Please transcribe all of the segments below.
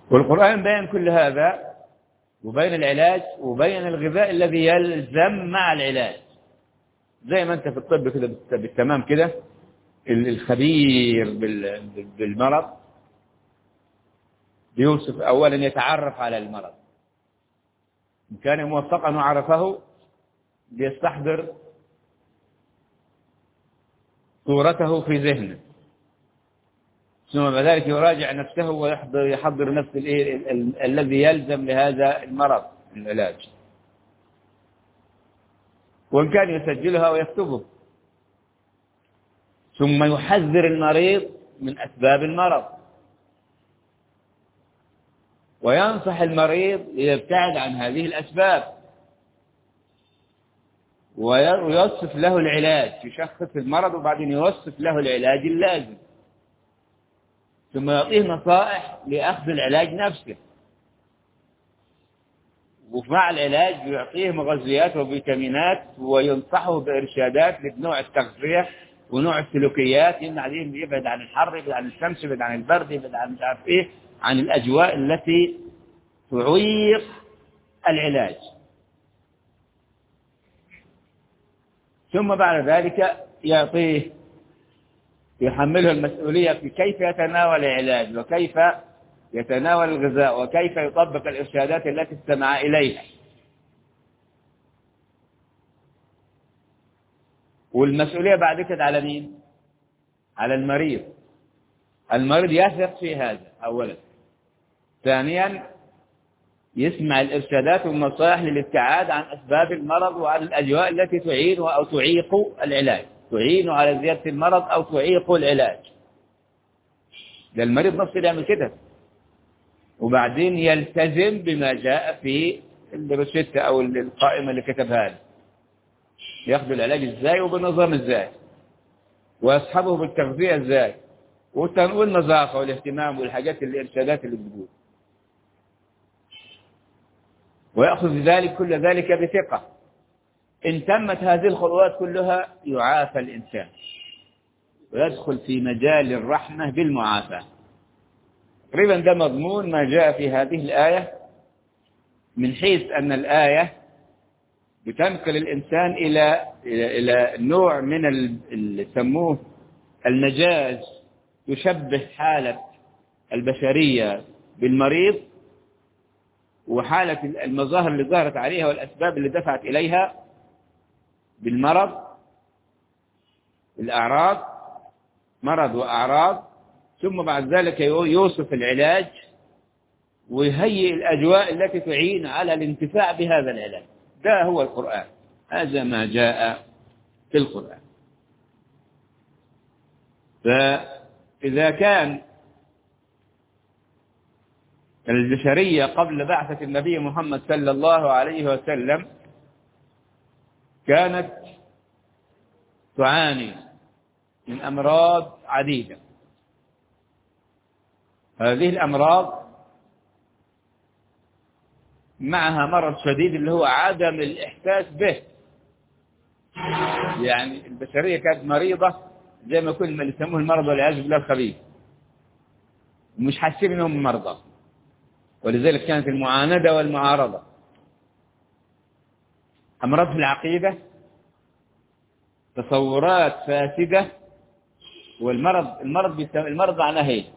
والقرآن بين كل هذا وبين العلاج وبين الغذاء الذي يلزم مع العلاج زي ما انت في الطب كده بالتمام كده الخبير بالمرض بيوصف اولا يتعرف على المرض ان كان موفقا وعرفه بيستحضر صورته في ذهنه ثم بعد ذلك يراجع نفسه ويحضر يحضر نفس الايه الذي يلزم لهذا المرض العلاج وإن كان يسجلها ويكتبه ثم يحذر المريض من أسباب المرض وينصح المريض ليبتعد عن هذه الأسباب ويوصف له العلاج يشخص المرض وبعدين يوصف له العلاج اللازم ثم يعطيه نصائح لأخذ العلاج نفسه ومع العلاج يعطيه مغذيات وفيتامينات وينصحه بإرشادات لنوع التغذية ونوع السلوكيات يمنع يبعد عن الحر يبعد عن الشمس يبعد عن البرد يبعد عن مش عارف ايه عن الأجواء التي تعيق العلاج ثم بعد ذلك يعطيه يحمله المسؤولية في كيف يتناول العلاج وكيف يتناول الغذاء وكيف يطبق الإرشادات التي استمع إليها والمسؤولية بعد كده على مين على المريض المريض يثق في هذا أولا ثانيا يسمع الإرشادات والنصائح للابتعاد عن أسباب المرض وعن الأجواء التي تعين أو تعيق العلاج تعين على زيادة المرض أو تعيق العلاج ده المريض نفسه يعمل كده وبعدين يلتزم بما جاء في الروشتة أو القائمة اللي كتبها له ياخذ العلاج ازاي وبالنظام ازاي ويصحبه بالتغذية ازاي والنظافة والاهتمام والحاجات الإرشادات اللي بتقول ويأخذ ذلك كل ذلك بثقة إن تمت هذه الخطوات كلها يعافى الإنسان ويدخل في مجال الرحمة بالمعافاة تقريبا ده مضمون ما جاء في هذه الآية من حيث أن الآية بتنقل الإنسان إلى إلى إلى نوع من اللي يسموه المجاز يشبه حالة البشرية بالمريض وحالة المظاهر اللي ظهرت عليها والأسباب اللي دفعت إليها بالمرض الأعراض مرض وأعراض ثم بعد ذلك يوصف العلاج ويهيئ الأجواء التي تعين على الانتفاع بهذا العلاج ده هو القرآن هذا ما جاء في القرآن فإذا كان البشرية قبل بعثة النبي محمد صلى الله عليه وسلم كانت تعاني من أمراض عديدة هذه الأمراض معها مرض شديد اللي هو عدم الإحساس به يعني البشرية كانت مريضة زي ما كل ما يسموه المرض والعياذ بالله الخبيث مش حاسين انهم مرضى ولذلك كانت المعاندة والمعارضة أمراض في العقيدة تصورات فاسدة والمرض المرض المرض معناه ايه؟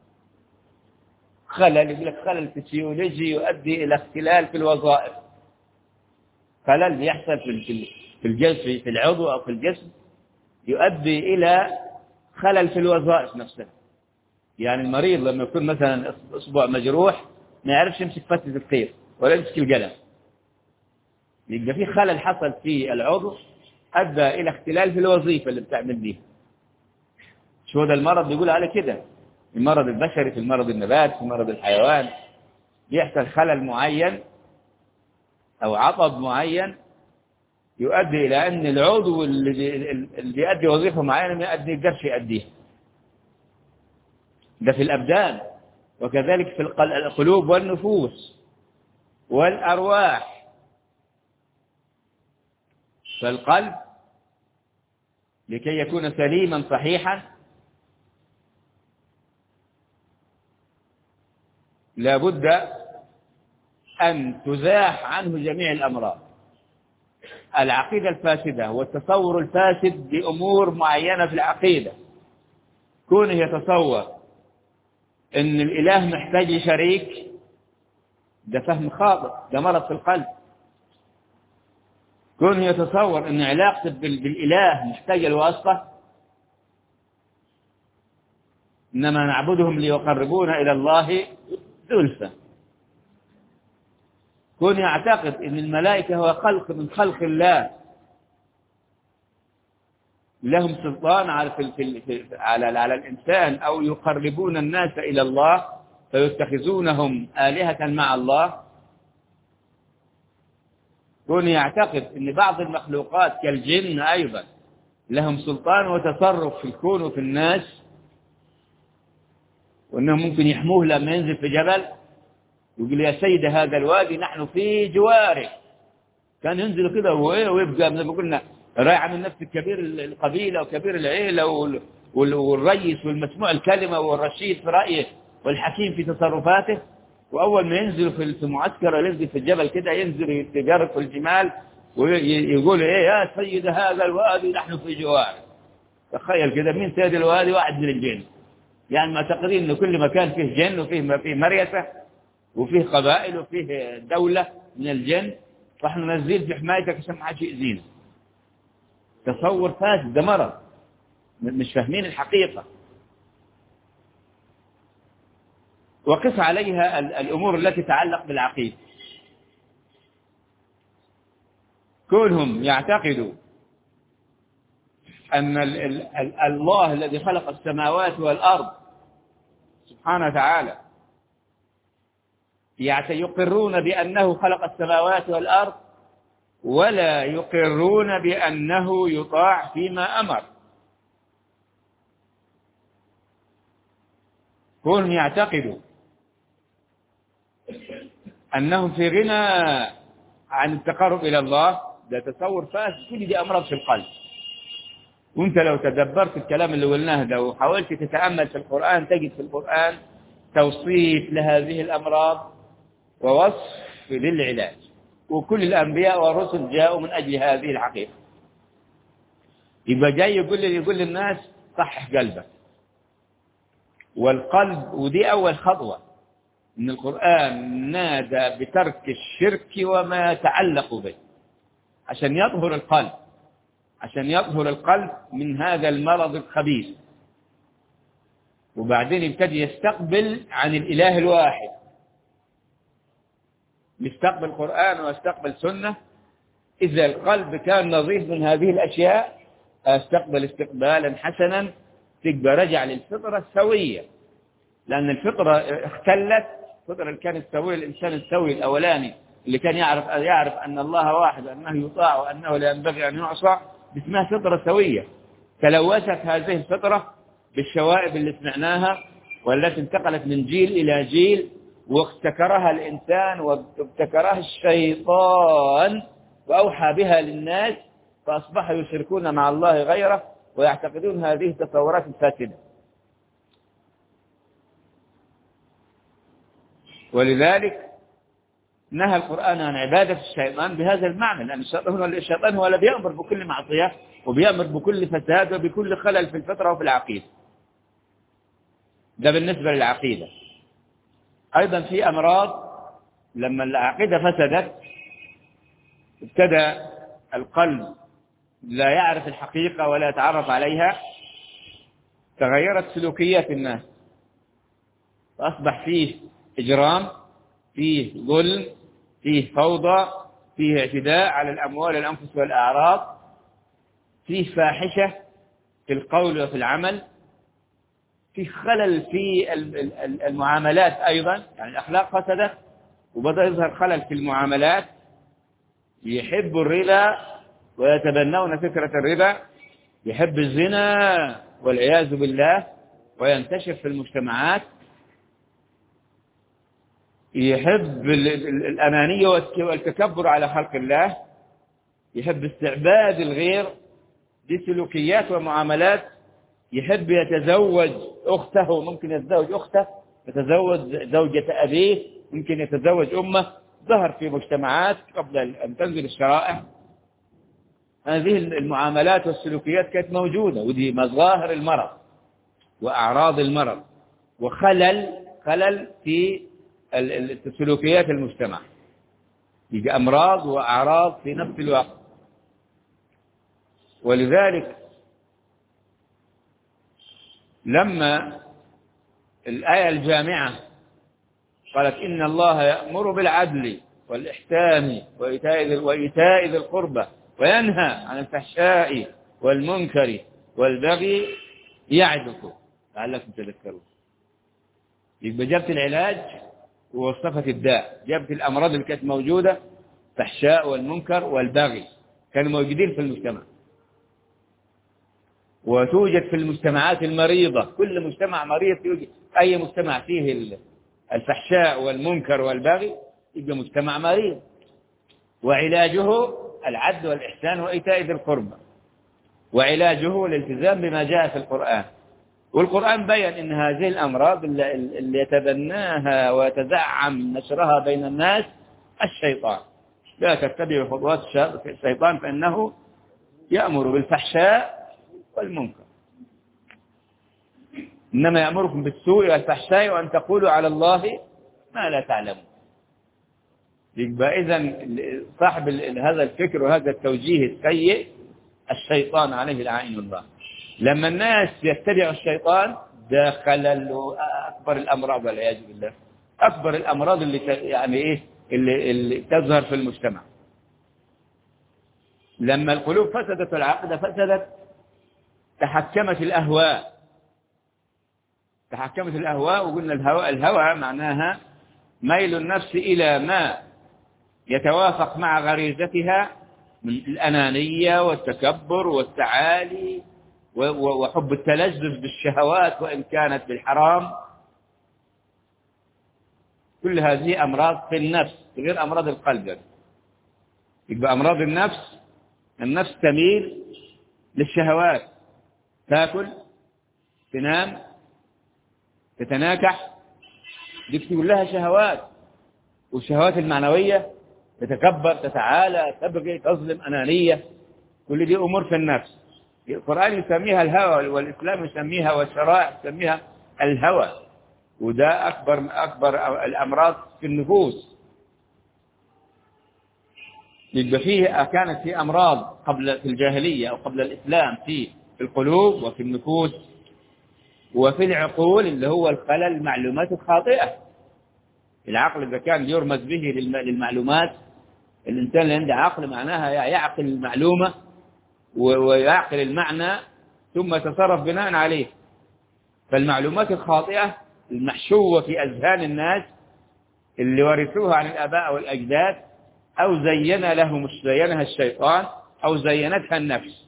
خلل يقول لك خلل فسيولوجي يؤدي إلى اختلال في الوظائف خلل بيحصل في في الجسم في العضو أو في الجسم يؤدي إلى خلل في الوظائف نفسها يعني المريض لما يكون مثلا إصبع مجروح ما يعرفش يمسك فتة الخير ولا يمسك القلم يبقى في خلل حصل في العضو أدى إلى اختلال في الوظيفة اللي بتعمل بيها شو هذا المرض بيقول على كده المرض البشري في المرض النبات في مرض الحيوان يحصل خلل معين أو عطب معين يؤدي إلى أن العضو اللي اللي بيؤدي وظيفة معينة ما يؤدي يقدرش يؤديها ده في الأبدان وكذلك في القلوب والنفوس والأرواح فالقلب لكي يكون سليما صحيحا لابد أن تزاح عنه جميع الأمراض العقيدة الفاسدة والتصور الفاسد بأمور معينة في العقيدة كونه يتصور أن الإله محتاج شريك ده فهم خاطئ ده مرض في القلب كونه يتصور أن علاقته بالإله محتاجة الواسطة إنما نعبدهم ليقربونا إلى الله زلفى كون يعتقد أن الملائكة هو خلق من خلق الله لهم سلطان على في في في على على الإنسان أو يقربون الناس إلى الله فيتخذونهم آلهة مع الله كون يعتقد أن بعض المخلوقات كالجن أيضا لهم سلطان وتصرف في الكون وفي الناس وأنهم ممكن يحموه لما ينزل في جبل يقول يا سيد هذا الوادي نحن في جواره كان ينزل كده ويبقى زي ما قلنا رايح من نفس كبير القبيلة وكبير العيلة والريس والمسموع الكلمة والرشيد في رأيه والحكيم في تصرفاته وأول ما ينزل في معسكر ينزل في الجبل كده ينزل يتجرب في الجمال ويقول إيه يا سيد هذا الوادي نحن في جواره تخيل كده مين سيد الوادي واحد من الجن يعني معتقدين أن كل مكان فيه جن وفيه فيه مريسة وفيه قبائل وفيه دولة من الجن فاحنا ننزل في حمايتك عشان ما حدش يأذينا تصور فاسد ده مرض مش فاهمين الحقيقة وقف عليها الأمور التي تتعلق بالعقيدة كونهم يعتقدوا أن الله الذي خلق السماوات والأرض سبحانه وتعالى يقرون بأنه خلق السماوات والأرض ولا يقرون بأنه يطاع فيما أمر كونهم يعتقدوا أنهم في غنى عن التقرب إلى الله ده تصور فاسد كل دي أمراض في القلب وانت لو تدبرت الكلام اللي قلناه ده وحاولت تتأمل في القرآن تجد في القرآن توصيف لهذه الأمراض ووصف للعلاج وكل الأنبياء والرسل جاءوا من أجل هذه الحقيقة يبقى جاي يقول لي يقول للناس صحح قلبك والقلب ودي أول خطوة من القرآن نادى بترك الشرك وما يتعلق به عشان يطهر القلب عشان يطهر القلب من هذا المرض الخبيث وبعدين يبتدي يستقبل عن الإله الواحد يستقبل قرآن ويستقبل سنة إذا القلب كان نظيف من هذه الأشياء استقبل استقبالا حسنا تبقى رجع للفطرة السوية لأن الفطرة اختلت الفطرة اللي كانت سوية الإنسان السوي الأولاني اللي كان يعرف يعرف أن الله واحد وأنه يطاع وأنه لا ينبغي أن يعصى اسمها فطرة سوية تلوثت هذه الفطرة بالشوائب اللي سمعناها والتي انتقلت من جيل إلى جيل وافتكرها الإنسان وابتكرها الشيطان وأوحى بها للناس فأصبحوا يشركون مع الله غيره ويعتقدون هذه التصورات الفاسدة ولذلك نهى القرآن عن عبادة الشيطان بهذا المعنى لأن الشيطان هو الذي يأمر بكل معصية وبيأمر بكل فساد وبكل خلل في الفطرة وفي العقيدة ده بالنسبة للعقيدة أيضا في أمراض لما العقيدة فسدت ابتدى القلب لا يعرف الحقيقة ولا يتعرف عليها تغيرت سلوكيات الناس فأصبح فيه إجرام فيه ظلم فيه فوضى فيه اعتداء على الأموال والأنفس والأعراض فيه فاحشة في القول وفي العمل في خلل في المعاملات أيضا يعني الأخلاق فسدت وبدأ يظهر خلل في المعاملات يحب الربا ويتبنون فكرة الربا يحب الزنا والعياذ بالله وينتشر في المجتمعات يحب الأنانية والتكبر على خلق الله يحب استعباد الغير دي سلوكيات ومعاملات يحب يتزوج أخته ممكن يتزوج أخته يتزوج زوجة أبيه يمكن يتزوج أمه ظهر في مجتمعات قبل أن تنزل الشرائع هذه المعاملات والسلوكيات كانت موجودة ودي مظاهر المرض وأعراض المرض وخلل خلل في سلوكيات المجتمع يجي أمراض وأعراض في نفس الوقت ولذلك لما الآية الجامعة قالت إن الله يأمر بالعدل والإحسان وإيتاء ذي القربى وينهى عن الفحشاء والمنكر والبغي يعدكم لعلكم تذكرون يبقى جابت العلاج ووصفت الداء جابت الأمراض اللي كانت موجودة فحشاء والمنكر والبغي كانوا موجودين في المجتمع وتوجد في المجتمعات المريضة كل مجتمع مريض يوجد أي مجتمع فيه الفحشاء والمنكر والبغي يبقى مجتمع مريض وعلاجه العدل والإحسان وإيتاء ذي القربى وعلاجه الالتزام بما جاء في القرآن والقرآن بين أن هذه الأمراض اللي يتبناها ويتزعم نشرها بين الناس الشيطان لا تتبعوا خطوات الشيطان فإنه يأمر بالفحشاء والمنكر إنما يأمركم بالسوء والفحشاء وأن تقولوا على الله ما لا تعلمون يبقى إذا صاحب هذا الفكر وهذا التوجيه السيء الشيطان عليه لعائن الله لما الناس يتبعوا الشيطان ده خلل أكبر الأمراض والعياذ بالله أكبر الأمراض اللي يعني إيه اللي, اللي تظهر في المجتمع لما القلوب فسدت والعقد فسدت تحكمت الأهواء تحكمت الأهواء وقلنا الهوى الهوى معناها ميل النفس إلى ما يتوافق مع غريزتها من الأنانية والتكبر والتعالي وحب التلذذ بالشهوات وإن كانت بالحرام كل هذه أمراض في النفس غير أمراض القلب يبقى أمراض النفس النفس تميل للشهوات تاكل تنام تتناكح دي تقول لها شهوات والشهوات المعنوية تتكبر تتعالى تبغي تظلم أنانية كل دي أمور في النفس القرآن يسميها الهوى والإسلام يسميها والشرائع يسميها الهوى وده أكبر أكبر الأمراض في النفوس يبقى فيه كانت في أمراض قبل في الجاهلية أو قبل الإسلام في القلوب وفي النفوس وفي العقول اللي هو الخلل المعلومات الخاطئة العقل إذا كان يرمز به للمعلومات الإنسان اللي عنده عقل معناها يعقل المعلومة ويعقل المعنى ثم يتصرف بناء عليه فالمعلومات الخاطئة المحشوة في أذهان الناس اللي ورثوها عن الآباء والأجداد أو زين لهم زينها الشيطان أو زينتها النفس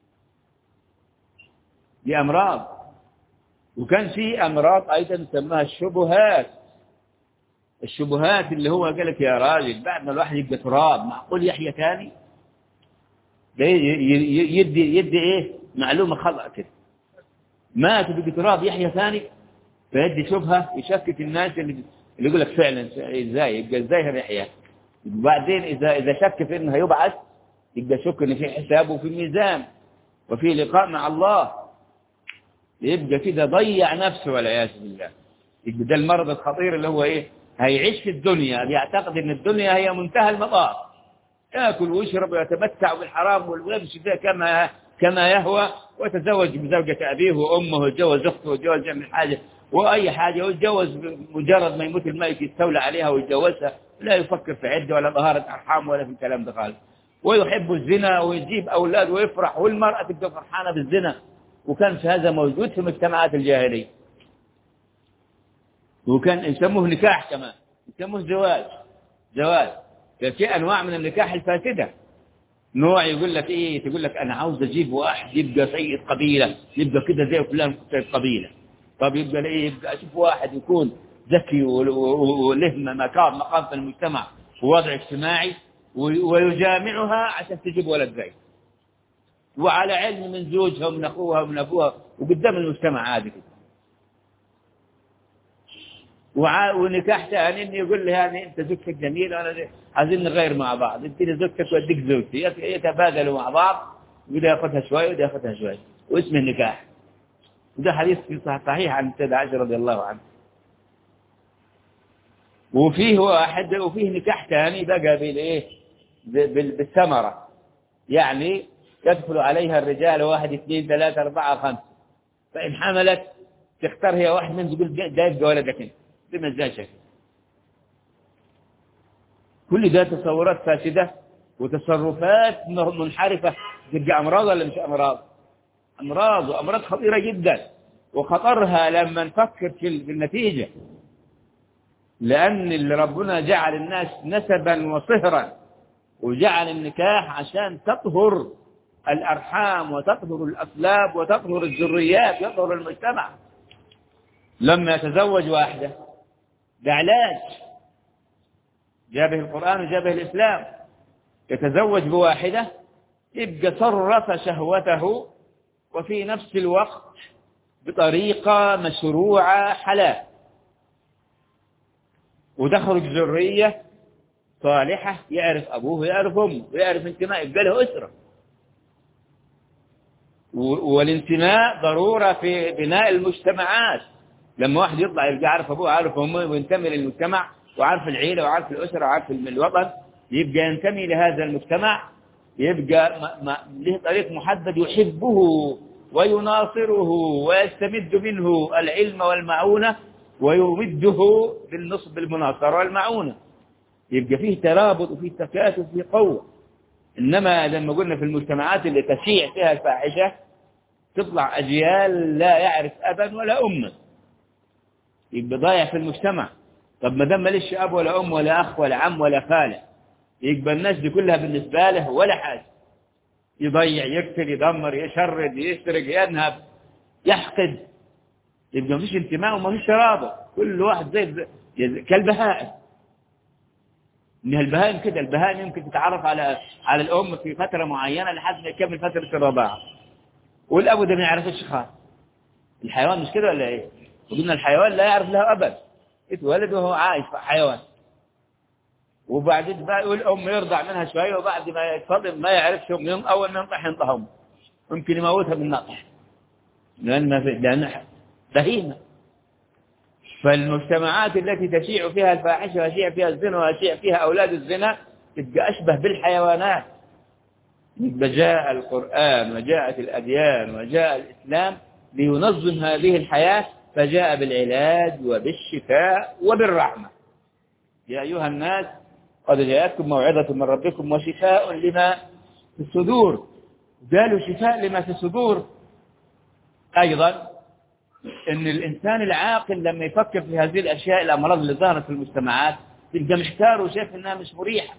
دي أمراض وكان في أمراض أيضا تسمىها الشبهات الشبهات اللي هو قال لك يا راجل بعد ما الواحد يبقى تراب معقول يحيى ثاني ده يدي يدي ايه معلومه خطا كده مات بقى تراب يحيى ثاني فيدي شبهه يشكك الناس اللي اللي يقول لك فعلا ازاي يبقى ازاي هيحيى وبعدين اذا اذا شك في انه هيبعث يبقى شك ان في حساب وفي ميزان وفي لقاء مع الله يبقى كده ضيع نفسه والعياذ بالله يبقى ده المرض الخطير اللي هو ايه هيعيش في الدنيا بيعتقد ان الدنيا هي منتهى المطاف ياكل ويشرب ويتمتع بالحرام ويمشي فيها كما كما يهوى ويتزوج بزوجة أبيه وأمه ويتجوز أخته ويتجوز يعمل حاجة وأي حاجة ويتجوز مجرد ما يموت الملك يستولى عليها ويتجوزها لا يفكر في عدة ولا طهارة أرحام ولا في الكلام ده خالص ويحب الزنا ويجيب أولاد ويفرح والمرأة تبقى فرحانة بالزنا وكان في هذا موجود في مجتمعات الجاهلية وكان يسموه نكاح كمان يسموه زواج زواج في انواع من النكاح الفاسده نوع يقول لك ايه تقول لك انا عاوز اجيب واحد يبقى سيد قبيله يبقى كده زي فلان سيد قبيله طب يبقى ايه يبقى اشوف واحد يكون ذكي وله مكان مقام في المجتمع ووضع اجتماعي ويجامعها عشان تجيب ولد زي وعلى علم من زوجها ومن اخوها ومن ابوها وقدام المجتمع عادي كده وع- ونكاح ثاني انه يقول لي يعني انت زوجتك جميله وانا عايزين نغير مع بعض انت لي زوجتك واديك زوجتي يت- يتبادلوا مع بعض وده ياخذها شوي وده ياخذها شوي واسمه النكاح وده حديث في صح- صحيح عن السيدة عائشة رضي الله عنها وفيه واحد وفيه نكاح ثاني بقى بالايه ب- بال- بالثمرة يعني يدخل عليها الرجال واحد اثنين ثلاثة أربعة خمسة فإن حملت تختار هي واحد منهم تقول ده ده يبقى ولدك انت بمزاجك كل ده تصورات فاسدة وتصرفات م- منحرفة تبقى أمراض ولا مش أمراض أمراض وأمراض خطيرة جدا وخطرها لما نفكر في ال- في النتيجة لأن اللي ربنا جعل الناس نسبا وصهرا وجعل النكاح عشان تطهر الأرحام وتطهر الأصلاب وتطهر الذريات ويطهر المجتمع لما يتزوج واحدة ده علاج جابه القرآن وجابه الإسلام يتزوج بواحدة يبقى صرف شهوته وفي نفس الوقت بطريقة مشروعة حلال وتخرج ذرية صالحة يعرف أبوه ويعرف أمه ويعرف انتماء يبقى له أسرة و- والانتماء ضرورة في بناء المجتمعات لما واحد يطلع يبقى عارف أبوه عارف أمه وينتمي للمجتمع وعارف العيلة وعارف الأسرة وعارف الوطن يبقى ينتمي لهذا المجتمع يبقى ما ما له طريق محدد يحبه ويناصره ويستمد منه العلم والمعونة ويمده بالنصب المناصرة والمعونة يبقى فيه ترابط وفيه تكاتف وفيه قوة إنما لما قلنا في المجتمعات اللي تشيع فيها الفاحشة تطلع أجيال لا يعرف أبا ولا أما يبقى ضايع في المجتمع طب ما دام ماليش أب ولا أم ولا أخ ولا عم ولا خالة يبقى الناس دي كلها بالنسبة له ولا حاجة يضيع يقتل يدمر يشرد يسرق ينهب يحقد يبقى مفيش انتماء ومفيش ترابط كل واحد زي, زي كالبهائم ان البهائم كده البهائم يمكن تتعرف على على الام في فتره معينه لحد ما يكمل فتره الرضاعه والابو ده ما يعرفش خالص الحيوان مش كده ولا ايه وقلنا الحيوان لا يعرف له ابد اتولد وهو عايش حيوان وبعدين بقى يقول الام يرضع منها شويه وبعد ما يتصدم ما يعرفش يوم اول ما ينطح ينطحهم ممكن يموتها بالنطح لان ما في لان بهيمه فالمجتمعات التي تشيع فيها الفاحشه ويشيع فيها الزنا ويشيع فيها اولاد الزنا تبقى اشبه بالحيوانات يبقى جاء القران وجاءت الاديان وجاء الاسلام لينظم هذه الحياه فجاء بالعلاج وبالشفاء وبالرحمه يا ايها الناس قد جاءتكم موعظه من ربكم وشفاء لما في الصدور قالوا شفاء لما في الصدور ايضا ان الانسان العاقل لما يفكر في هذه الاشياء الامراض اللي ظهرت في المجتمعات يبقى محتار وشايف انها مش مريحه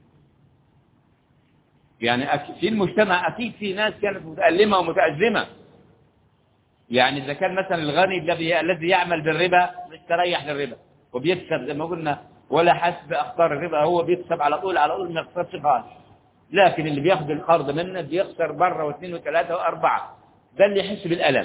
يعني أك- في المجتمع اكيد في ناس كانت متالمه ومتازمه يعني اذا كان مثلا الغني الذي الذي يعمل بالربا مستريح للربا وبيكسب زي ما قلنا ولا حسب باخطار الربا هو بيكسب على طول على طول ما يخسرش خالص لكن اللي بياخذ القرض منه بيخسر مره واثنين وثلاثه واربعه ده اللي يحس بالالم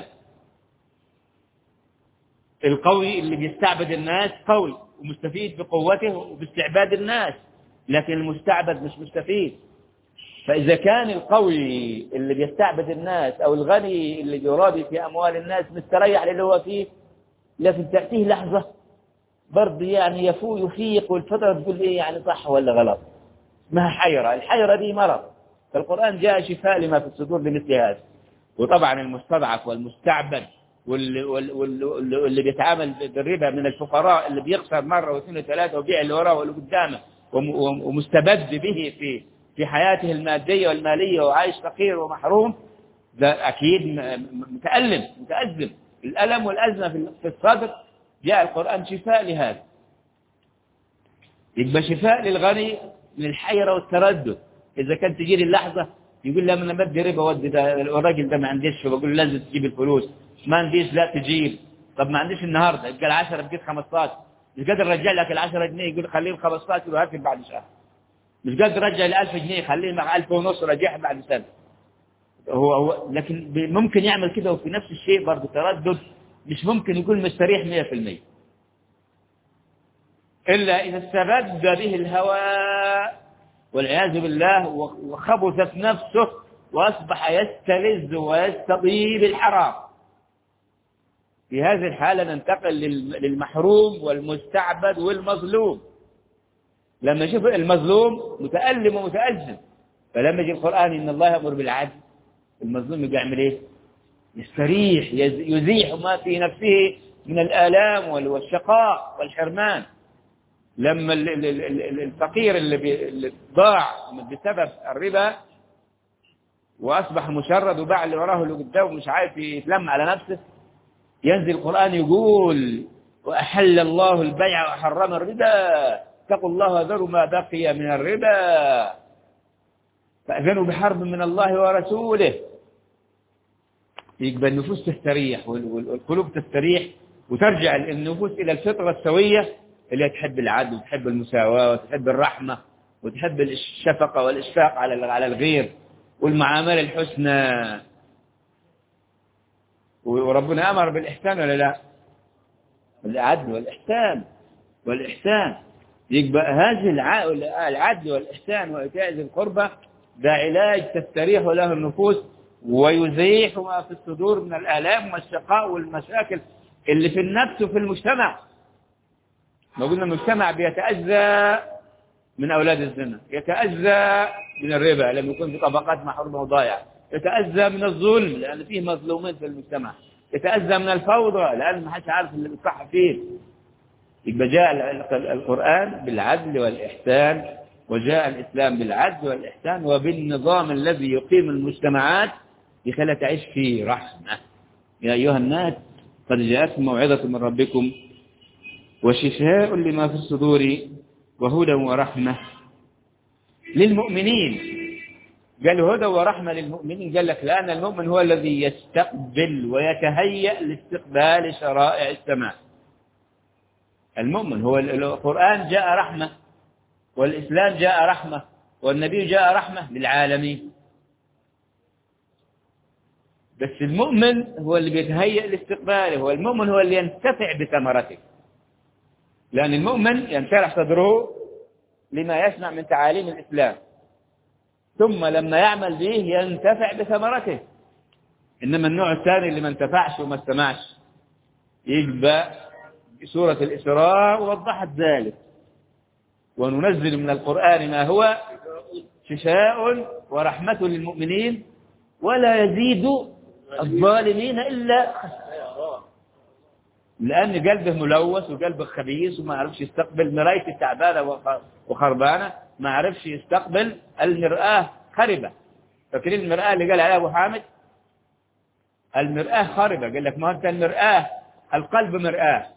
القوي اللي بيستعبد الناس قوي ومستفيد بقوته وباستعباد الناس لكن المستعبد مش مستفيد فإذا كان القوي اللي بيستعبد الناس أو الغني اللي يرابي في أموال الناس مستريح للي هو فيه لكن تأتيه لحظة برضه يعني يفوق يفيق والفترة تقول إيه يعني صح ولا غلط اسمها حيرة الحيرة دي مرض فالقرآن جاء شفاء لما في الصدور لمثل هذا وطبعا المستضعف والمستعبد واللي, واللي, واللي, واللي بيتعامل بالربا من الفقراء اللي بيخسر مرة واثنين وثلاثة وبيع اللي وراه واللي قدامه وم- وم- ومستبد به في في حياته المادية والمالية وعايش فقير ومحروم ده أكيد م- م- متألم متأزم الألم والأزمة في في الصدر جاء القرآن شفاء لهذا يبقى شفاء للغني من الحيرة والتردد إذا كانت تجي لي اللحظة يقول لي أنا بدي ربا ودي ده الراجل ده ما عنديش فبقول له لازم تجيب الفلوس ما عنديش لا تجيب طب ما عنديش النهارده يبقى العشرة بقيت 15 مش قادر ارجع لك ال 10 جنيه يقول خليه ال 15 وهات لي بعد شهر مش قادر ارجع ال 1000 جنيه خليه مع 1000 ونص رجعها بعد سنه هو هو لكن ب- ممكن يعمل كده وفي نفس الشيء برضه تردد مش ممكن يكون مستريح 100% إلا إذا استبد به الهوى والعياذ بالله وخبثت نفسه وأصبح يستلذ ويستطيب الحرام في هذه الحالة ننتقل للمحروم والمستعبد والمظلوم لما يشوف المظلوم متألم ومتألم فلما يجي القرآن إن الله يأمر بالعدل المظلوم يجي يعمل إيه؟ يستريح يزيح ما في نفسه من الآلام والشقاء والحرمان لما الفقير اللي ضاع بسبب الربا وأصبح مشرد وباع اللي وراه اللي قدامه مش عارف يتلم على نفسه ينزل القرآن يقول وأحل الله البيع وحرم الربا اتقوا الله وذروا ما بقي من الربا فأذنوا بحرب من الله ورسوله يقبل النفوس تستريح والقلوب تستريح وترجع النفوس إلى الفطرة السوية اللي تحب العدل وتحب المساواة وتحب الرحمة وتحب الشفقة والإشفاق على على الغير والمعاملة الحسنى وربنا أمر بالإحسان ولا لا العدل والإحسان والإحسان يبقى هذه العدل والإحسان وإيتاء ذي القربى ده علاج تستريح له النفوس ويزيح ما في الصدور من الآلام والشقاء والمشاكل اللي في النفس وفي المجتمع ما قلنا المجتمع بيتأذى من أولاد الزنا يتأذى من الربا لما يكون في طبقات محرومة وضايعة يتأذى من الظلم لأن فيه مظلومين في المجتمع يتأذى من الفوضى لأن ما حدش عارف اللي بيصح فيه يبقى جاء القرآن بالعدل والإحسان وجاء الإسلام بالعدل والإحسان وبالنظام الذي يقيم المجتمعات يخلى تعيش فيه رحمة يا أيها الناس قد جاءتكم موعظة من ربكم وشفاء لما في الصدور وهدى ورحمة للمؤمنين قال هدى ورحمة للمؤمنين قال لك لأن المؤمن هو الذي يستقبل ويتهيأ لاستقبال شرائع السماء المؤمن هو القرآن جاء رحمة والإسلام جاء رحمة والنبي جاء رحمة للعالمين بس المؤمن هو اللي بيتهيأ لاستقباله هو المؤمن هو اللي ينتفع بثمرته لأن المؤمن ينشرح صدره لما يسمع من تعاليم الإسلام ثم لما يعمل به ينتفع بثمرته إنما النوع الثاني اللي ما انتفعش وما استمعش يبقى سورة الإسراء وضحت ذلك وننزل من القرآن ما هو شفاء ورحمة للمؤمنين ولا يزيد الظالمين إلا لأن قلبه ملوث وقلبه خبيث وما عرفش يستقبل مراية التعبانة وخربانة ما عرفش يستقبل المرآة خربة فاكرين المرآة اللي قال عليها أبو حامد المرآة خربة قال لك ما أنت المرآة القلب مرآة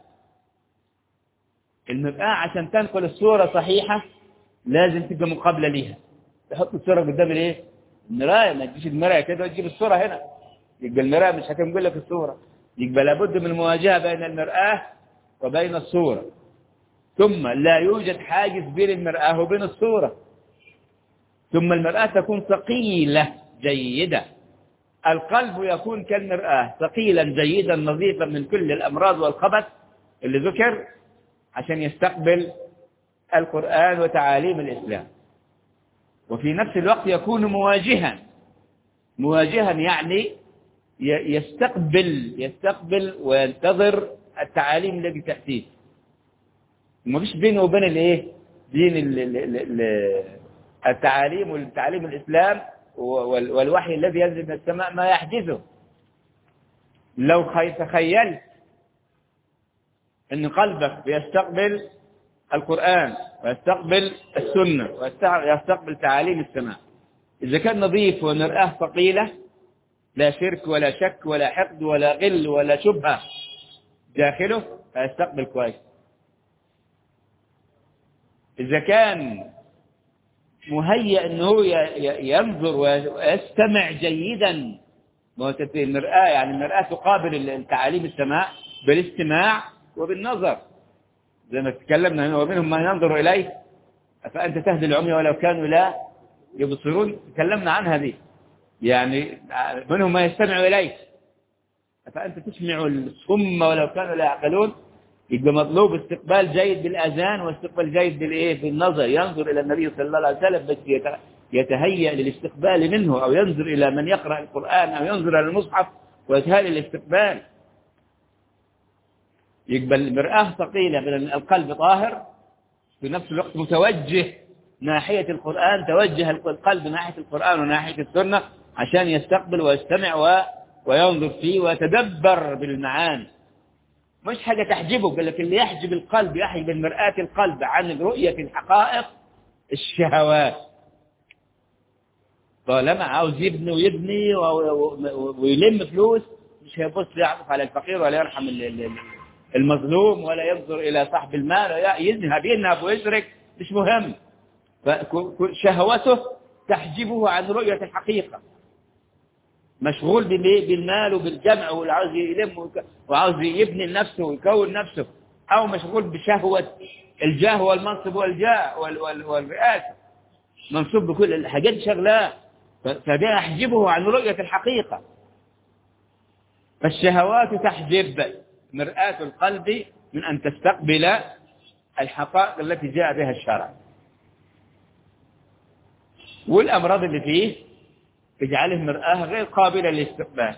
المرآة عشان تنقل الصورة صحيحة لازم تبقى مقابلة ليها تحط الصورة قدام الايه المراية ما تجيش المراية كده وتجيب الصورة هنا يبقى المراية مش هتنقل لك الصورة يبقى لابد من المواجهة بين المرآة وبين الصورة ثم لا يوجد حاجز بين المرآة وبين الصورة ثم المرآة تكون ثقيلة جيدة القلب يكون كالمرآة ثقيلا جيدا نظيفا من كل الأمراض والخبث اللي ذكر عشان يستقبل القرآن وتعاليم الإسلام وفي نفس الوقت يكون مواجها مواجها يعني يستقبل يستقبل وينتظر التعاليم التي تأتيه ما فيش بينه وبين الايه بين ال ال ال التعاليم والتعاليم الإسلام والوحي الذي ينزل من السماء ما يحجزه لو تخيلت ان قلبك بيستقبل القرآن ويستقبل السنة ويستقبل تعاليم السماء إذا كان نظيف ومرآة ثقيلة لا شرك ولا شك ولا حقد ولا غل ولا شبهة داخله فيستقبل كويس إذا كان مهيأ أنه ينظر ويستمع جيدا المرآة يعني المرآة تقابل التعاليم السماء بالاستماع وبالنظر زي ما تكلمنا هنا ومنهم من ينظر إليه فأنت تهدي العمي ولو كانوا لا يبصرون تكلمنا عنها دي يعني منهم ما يستمع إليك فأنت تسمع الصم ولو كانوا لا يعقلون يبقى مطلوب استقبال جيد بالأذان واستقبال جيد بالإيه بالنظر ينظر إلى النبي صلى الله عليه وسلم بس يت- يتهيأ للاستقبال منه أو ينظر إلى من يقرأ القرآن أو ينظر إلى المصحف ويتهيأ للاستقبال يبقى المرآة ثقيلة من القلب طاهر في نفس الوقت متوجه ناحية القرآن توجه القلب ناحية القرآن وناحية السنة عشان يستقبل ويستمع و... وينظر فيه ويتدبر بالمعاني مش حاجة تحجبه قال لك اللي يحجب القلب يحجب مرآة القلب عن رؤية الحقائق الشهوات طالما عاوز يبني ويبني و- و- و- ويلم فلوس مش هيبص يعطف على الفقير ولا يرحم ال- ال- ال- المظلوم ولا ينظر إلى صاحب المال ولا يذهب ينهب ويشرك مش مهم فشهوته تحجبه عن رؤية الحقيقة مشغول بالإيه؟ بالمال وبالجمع وعاوز يلم وك- وعاوز يبني نفسه ويكون نفسه أو مشغول بشهوة الجاه والمنصب والجاه وال- وال- والرئاسة منصوب بكل الحاجات شغلاه ف- فده يحجبه عن رؤية الحقيقة فالشهوات تحجب مرآة القلب من أن تستقبل الحقائق التي جاء بها الشرع والأمراض اللي فيه تجعله مرآة غير قابلة للاستقبال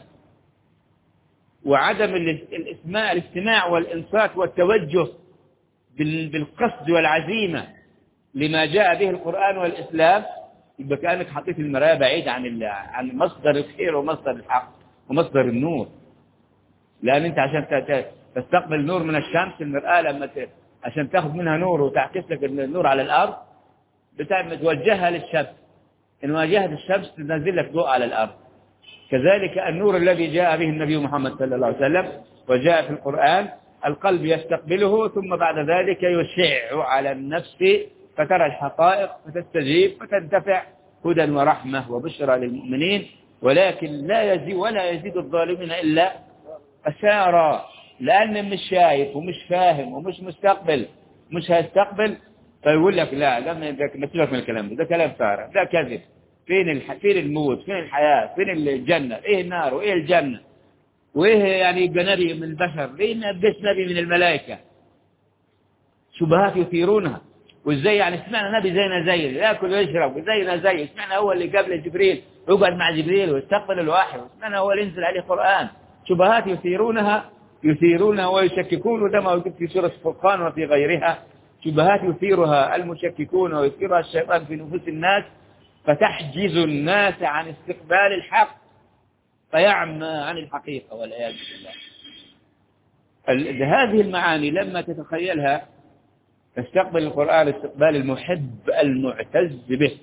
وعدم ال- الإسماع الاستماع والإنصات والتوجه بال- بالقصد والعزيمة لما جاء به القرآن والإسلام يبقى كأنك حطيت المراية بعيد عن ال- عن مصدر الخير ومصدر الحق ومصدر النور لأن أنت عشان ت- ت- تستقبل نور من الشمس المرآة لما ت- عشان تاخذ منها نور وتعكس لك النور على الأرض بتعمل توجهها للشمس إن واجهت الشمس تنزل لك ضوء على الأرض كذلك النور الذي جاء به النبي محمد صلى الله عليه وسلم وجاء في القرآن القلب يستقبله ثم بعد ذلك يشع على النفس فترى الحقائق فتستجيب فتنتفع هدى ورحمة وبشرى للمؤمنين ولكن لا يزيد ولا يزيد الظالمين إلا خسارة لأن مش شايف ومش فاهم ومش مستقبل مش هيستقبل فيقول لك لا لا ما ده- ما تسيبك من الكلام ده ده كلام فارغ ده كذب فين الح... فين الموت فين الحياة فين الجنة ايه النار وايه الجنة وايه يعني يبقى نبي من البشر ليه ما يبقاش نبي من الملائكة شبهات يثيرونها وازاي يعني سمعنا نبي زينا زي ياكل ويشرب وزينا زي سمعنا هو اللي قبل جبريل يقعد مع جبريل ويستقبل الوحي وسمعنا هو اللي ينزل عليه قرآن شبهات يثيرونها يثيرونها ويشككون وده موجود في سورة الفرقان وفي غيرها شبهات يثيرها المشككون ويثيرها الشيطان في نفوس الناس فتحجز الناس عن استقبال الحق فيعمى عن الحقيقة والعياذ بالله ال- هذه المعاني لما تتخيلها تستقبل القرآن استقبال المحب المعتز به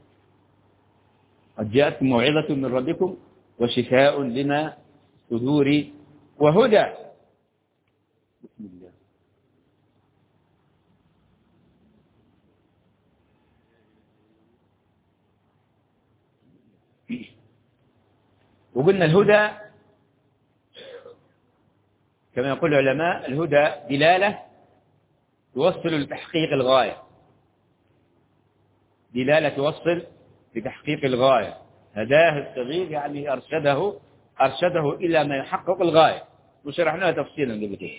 قد جاءت موعظة من ربكم وشفاء لما صدور وهدى بسم الله وقلنا الهدى كما يقول العلماء الهدى دلالة توصل لتحقيق الغاية دلالة توصل لتحقيق الغاية هداه الصغير يعني أرشده أرشده إلى ما يحقق الغاية وشرحناها تفصيلا قبل كده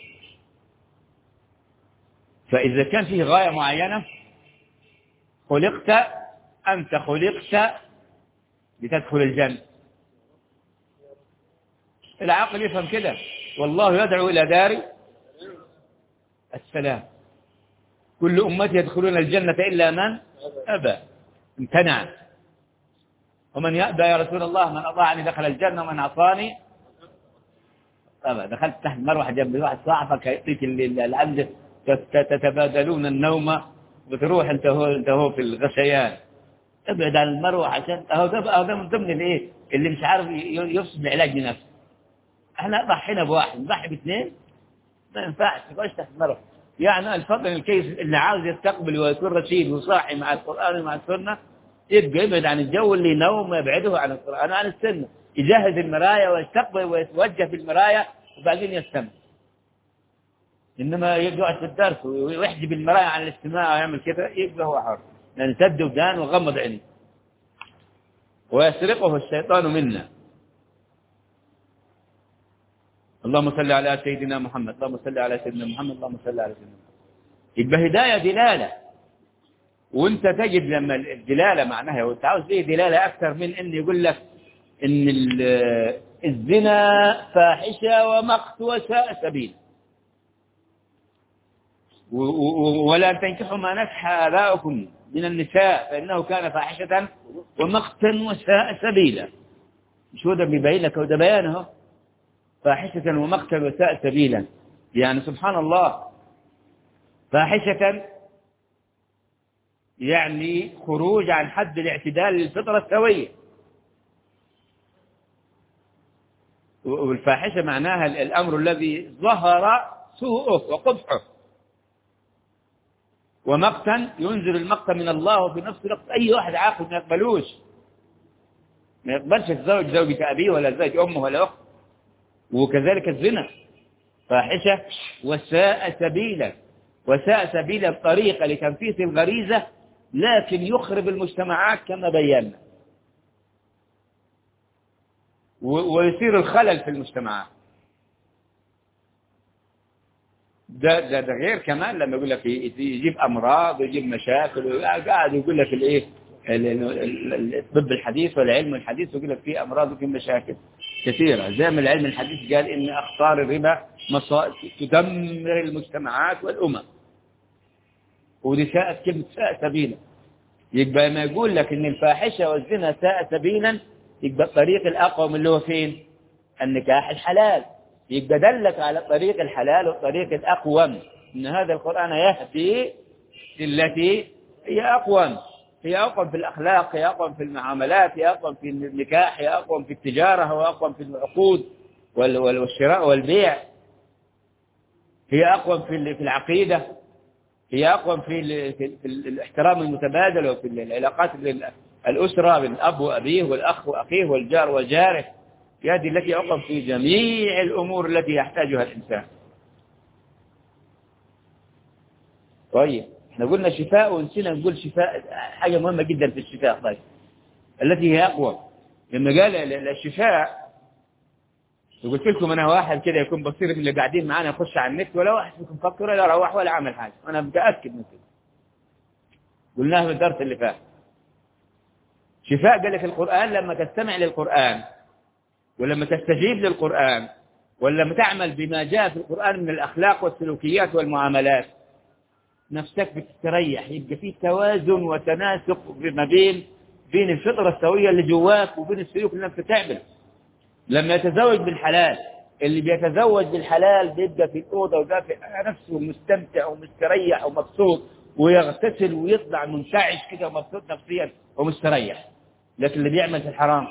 فإذا كان فيه غاية معينة خلقت أنت خلقت لتدخل الجنة العقل يفهم كده والله يدعو إلى دار السلام كل أمتي يدخلون الجنة إلا من أبى امتنع ومن يأبى يا رسول الله من أطاعني دخل الجنة ومن عصاني أبى دخلت تحت مروحة جنب واحد صاحبك يعطيك اللي اللي عندك تت- تتبادلون النوم بتروح انت هو انت هو في الغشيان ابعد عن المروحة عشان اهو ده اهو ده من ضمن الايه اللي مش عارف ي- يفسد العلاج لنفسه احنا ضحينا بواحد نضحي باثنين ما ينفعش تبقاش تحت المروحة يعني الفضل الكيس اللي عاوز يستقبل ويكون رشيد وصاحي مع القرآن ومع السنة يبقى يبعد عن الجو اللي ينوم ويبعده عن القرآن وعن السنة يجهز المراية ويستقبل ويتوجه في المراية وبعدين يستمع إنما يقعد في الدرس ويحجب المراية عن الاستماع ويعمل كده يبقى هو حر لأن سد ودان وغمض عينيه ويسرقه الشيطان منا اللهم صل على سيدنا محمد اللهم صل على سيدنا محمد اللهم صل على سيدنا محمد يبقى هداية دلالة وانت تجد لما الدلالة معناها وانت عاوز ايه دلالة اكثر من ان يقول لك ان الزنا فاحشة ومقت وساء سبيل ولا تنكحوا ما نكح آباؤكم من النساء فإنه كان فاحشة ومقتا وساء سبيلا شو ده بيبين لك وده بيانه فاحشة ومقتا وساء سبيلا يعني سبحان الله فاحشة يعني خروج عن حد الاعتدال للفطرة السوية والفاحشة معناها الأمر الذي ظهر سوءه وقبحه ومقتا ينزل المقت من الله وفي نفس الوقت أي واحد عاقل ما يقبلوش ما يقبلش يتزوج زوجة أبيه ولا زوج أمه ولا أخت وكذلك الزنا فاحشة وساء سبيلا وساء سبيلا الطريقة لتنفيذ الغريزة لكن يخرب المجتمعات كما بينا ويصير الخلل في المجتمعات ده, ده, ده غير كمان لما يقول لك يجيب امراض ويجيب مشاكل قاعد يقول لك الايه الطب الحديث والعلم الحديث يقول لك في امراض وفي مشاكل كثيره زي ما العلم الحديث قال ان اخطار الربا تدمر المجتمعات والامم ودي ساءت كلمه ساء سبيلا يبقى ما يقول لك ان الفاحشه والزنا ساء سبيلا يبقى الطريق الاقوم اللي هو فين النكاح الحلال يبقى دلك على الطريق الحلال والطريق الأقوم إن هذا القرآن يهدي التي هي أقوم هي أقوم في الأخلاق هي أقوم في المعاملات هي أقوم في النكاح هي أقوم في التجارة هو أقوم في العقود والشراء والبيع هي أقوم في في العقيدة هي أقوم في, في الاحترام المتبادل وفي العلاقات الأسرة بين الأب وأبيه والأخ وأخيه والجار وجاره هذه التي أقف في جميع الأمور التي يحتاجها الإنسان طيب احنا قلنا شفاء ونسينا نقول شفاء حاجة مهمة جدا في الشفاء طيب التي هي أقوى لما قال الشفاء قلت لكم أنا واحد كده يكون بصير من اللي قاعدين معانا يخش على النت ولا واحد فيكم فكر ولا روح ولا عمل حاجة أنا متأكد من كده قلناها في الدرس اللي فات شفاء قال لك القرآن لما تستمع للقرآن ولما تستجيب للقرآن ولما تعمل بما جاء في القرآن من الأخلاق والسلوكيات والمعاملات نفسك بتستريح يبقى في توازن وتناسق ما بين بين الفطرة السوية اللي جواك وبين السلوك اللي انت بتعمله لما يتزوج بالحلال اللي بيتزوج بالحلال بيبقى في الأوضة ودافع نفسه مستمتع ومستريح ومبسوط ويغتسل ويطلع منتعش كده ومبسوط نفسيا ومستريح لكن اللي بيعمل في الحرام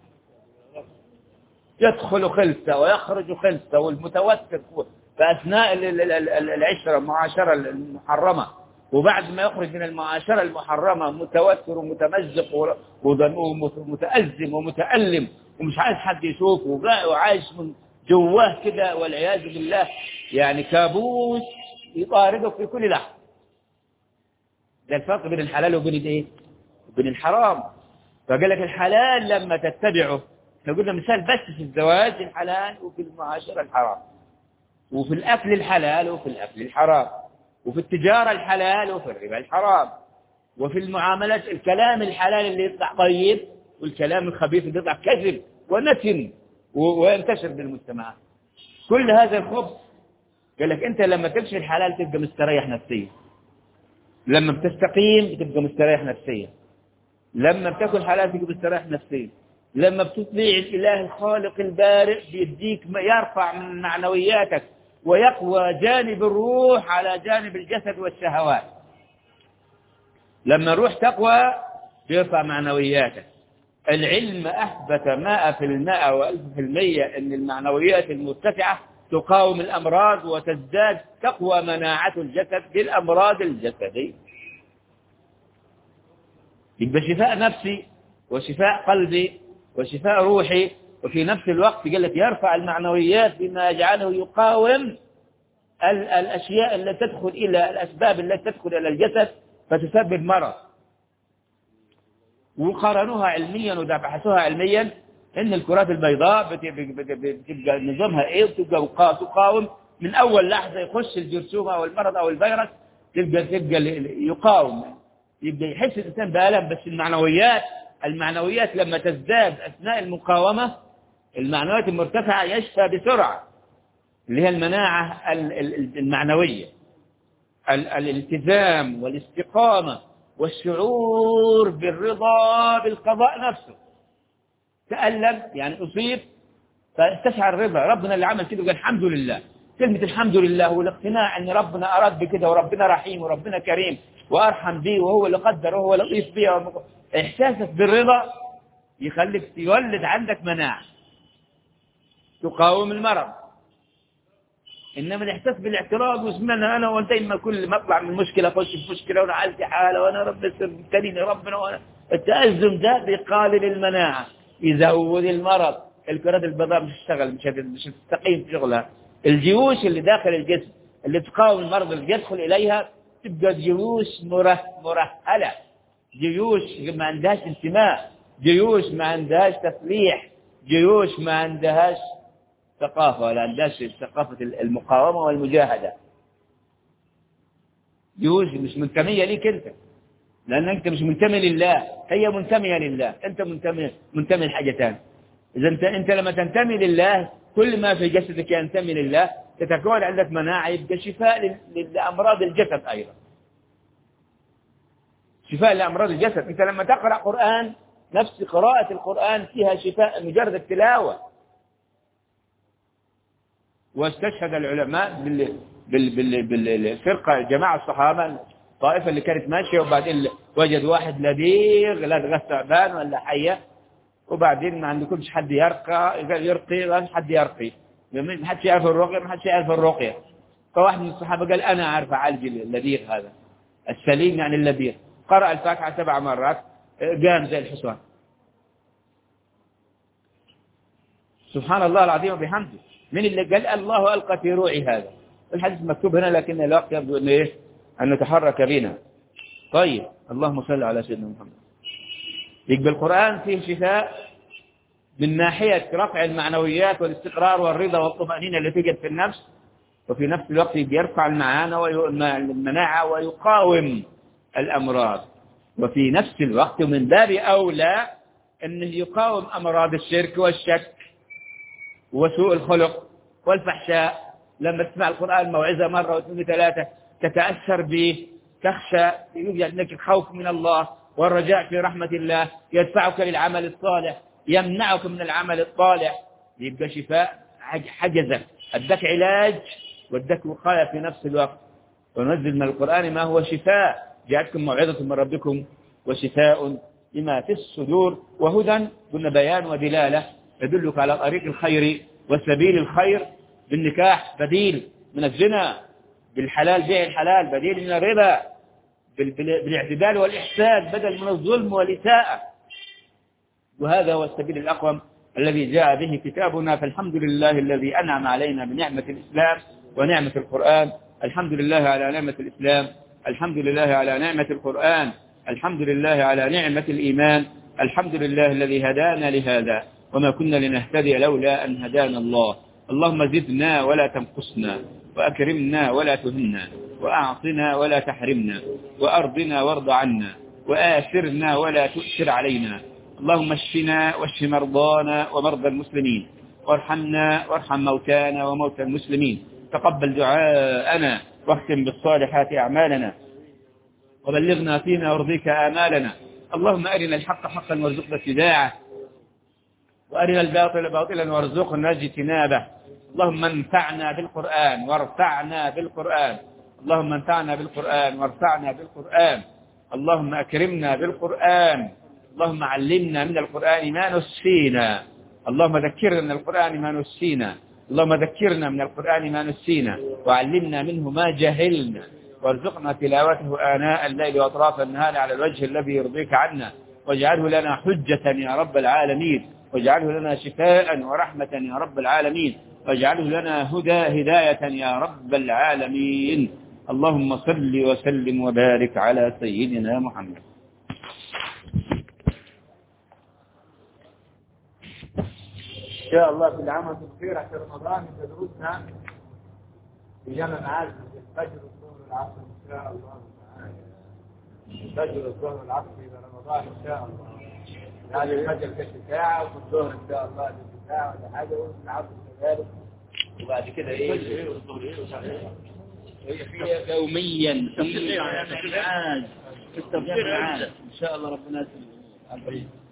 يدخل خلسة ويخرج خلسة والمتوتر في أثناء العشرة المعاشرة المحرمة وبعد ما يخرج من المعاشرة المحرمة متوتر ومتمزق ومتأزم ومتألم ومش عايز حد يشوفه وعايش من جواه كده والعياذ بالله يعني كابوس يطاردك في كل لحظة ده الفرق بين الحلال وبين الايه؟ وبين الحرام فقال لك الحلال لما تتبعه احنا قلنا مثال بس في الزواج الحلال وفي المعاشرة الحرام وفي الأكل الحلال وفي الأكل الحرام وفي التجارة الحلال وفي الربا الحرام وفي المعاملات الكلام الحلال اللي يطلع طيب والكلام الخبيث اللي يطلع كذب ونتن وينتشر بالمجتمع كل هذا الخبث قال لك انت لما تمشي الحلال تبقى مستريح نفسيا لما بتستقيم بتبقى مستريح نفسيا لما بتاكل حلال تبقى مستريح نفسيا لما بتطيع الإله الخالق البارئ بيديك يرفع من معنوياتك ويقوى جانب الروح على جانب الجسد والشهوات لما الروح تقوى بيرفع معنوياتك العلم أثبت ماء في الماء وألف في المية أن المعنويات المرتفعة تقاوم الأمراض وتزداد تقوى مناعة الجسد بالأمراض الجسدية يبقى شفاء نفسي وشفاء قلبي وشفاء روحي وفي نفس الوقت قال لك يرفع المعنويات بما يجعله يقاوم الأشياء التي تدخل إلى الأسباب التي تدخل إلى الجسد فتسبب مرض وقارنوها علميا وبحثوها علميا ان الكرات البيضاء بت- بت- بت- بتبقى نظامها ايه وتبقى وقا- تقاوم من اول لحظه يخش الجرثومه او المرض او الفيروس تبقى تبقى ال- ال- يقاوم يبقى يحس الانسان بالم بس المعنويات المعنويات لما تزداد اثناء المقاومه المعنويات المرتفعه يشفى بسرعه اللي هي المناعه ال- ال- المعنويه ال- الالتزام والاستقامة والشعور بالرضا بالقضاء نفسه تألم يعني أصيب فاستشعر الرضا ربنا اللي عمل كده وقال الحمد لله كلمة الحمد لله والاقتناع أن ربنا أراد بكده وربنا رحيم وربنا كريم وأرحم بي وهو اللي قدر وهو لطيف بي إحساسك بالرضا يخليك يولد عندك مناعة تقاوم المرض انما الاحساس بالاعتراض واسمنا انا وانت ما كل ما اطلع من مشكله اخش في مشكله وانا عندي حاله وانا رب ابتليني ربنا وانا التازم ده بيقلل المناعه يزود المرض الكرات البيضاء مش هتشتغل مش هت- مش هتستقيم في شغلها الجيوش اللي داخل الجسم اللي تقاوم المرض اللي يدخل اليها تبقى جيوش مره مرهله جيوش ما عندهاش انتماء جيوش ما عندهاش تسليح جيوش ما عندهاش ثقافة ولا عندهاش ثقافة المقاومة والمجاهدة جيوش مش منتمية ليك أنت لأن أنت مش منتمي لله هي منتمية لله أنت منتمي منتمي لحاجة ثانية إذا أنت أنت لما تنتمي لله كل ما في جسدك ينتمي لله تتكون عندك مناعة يبقى شفاء لل- لأمراض الجسد أيضا شفاء لأمراض الجسد أنت لما تقرأ قرآن نفس قراءة القرآن فيها شفاء مجرد التلاوة واستشهد العلماء بال بال بال بالفرقة جماعة الصحابة الطائفة اللي كانت ماشية وبعدين وجد واحد لديغ لا تغث تعبان ولا حية وبعدين ما عندكمش حد يرقى يرقي ما فيش حد يرقي ما حدش يعرف الرقية ما حدش يعرف الرقية فواحد من الصحابة قال أنا أعرف أعالج اللديغ هذا السليم يعني اللديغ قرأ الفاتحة سبع مرات قام زي الحصان سبحان الله العظيم وبحمده من اللي قال الله ألقى في روعي هذا الحديث مكتوب هنا لكن الوقت يبدو أن إيه أن نتحرك بنا طيب اللهم صل على سيدنا محمد يقبل القرآن فيه شفاء من ناحية رفع المعنويات والاستقرار والرضا والطمأنينة اللي توجد في النفس وفي نفس الوقت يرفع المعانة والمناعة ويقاوم الأمراض وفي نفس الوقت ومن باب أولى أنه يقاوم أمراض الشرك والشك وسوء الخلق والفحشاء لما تسمع القرآن موعظة مرة واثنين وثلاثة تتأثر به تخشى يوجد لك الخوف من الله والرجاء في رحمة الله يدفعك للعمل الصالح يمنعك من العمل الطالح يبقى شفاء حجزك ادك علاج وادك وقاية في نفس الوقت وننزل من القرآن ما هو شفاء جاءتكم موعظة من ربكم وشفاء لما في الصدور وهدى قلنا بيان ودلالة يدلك على طريق الخير وسبيل الخير بالنكاح بديل من الزنا بالحلال بيع الحلال بديل من الربا بالاعتدال والإحسان بدل من الظلم والإساءة وهذا هو السبيل الأقوم الذي جاء به كتابنا فالحمد لله الذي أنعم علينا بنعمة الإسلام ونعمة القرآن الحمد لله على نعمة الإسلام الحمد لله على نعمة القرآن الحمد لله على نعمة الإيمان الحمد لله الذي هدانا لهذا وما كنا لنهتدي لولا أن هدانا الله اللهم زدنا ولا تنقصنا وأكرمنا ولا تهنا وأعطنا ولا تحرمنا وأرضنا وارض عنا وآثرنا ولا تؤثر علينا اللهم اشفنا واشف مرضانا ومرضى المسلمين وارحمنا وارحم موتانا وموتى المسلمين تقبل دعاءنا واختم بالصالحات أعمالنا وبلغنا فيما يرضيك آمالنا اللهم أرنا الحق حقا وارزقنا اتباعه وأرنا الباطل باطلا وارزقنا اجتنابه اللهم انفعنا بالقرآن وارفعنا بالقرآن اللهم انفعنا بالقرآن وارفعنا بالقرآن اللهم أكرمنا بالقرآن اللهم علمنا من القرآن ما نسينا اللهم ذكرنا من القرآن ما نسينا اللهم ذكرنا من القرآن ما نسينا وعلمنا منه ما جهلنا وارزقنا تلاوته آناء الليل وأطراف النهار على الوجه الذي يرضيك عنا واجعله لنا حجة يا رب العالمين واجعله لنا شفاء ورحمة يا رب العالمين واجعله لنا هدى هداية يا رب العالمين اللهم صل وسلم وبارك على سيدنا محمد شاء الله في العمل الخير عشان رمضان تدرسنا في جامع معارف الفجر والظهر والعصر ان شاء الله تعالى الفجر والظهر والعصر في رمضان ان شاء الله يعني الفجر كشف ساعة وفي الظهر ان شاء الله كشف ساعة ولا حاجة وفي العصر كذلك وبعد كده ايه هي فيها يوميا في التفسير معاد في التفسير معاد ان شاء الله ربنا يسلمك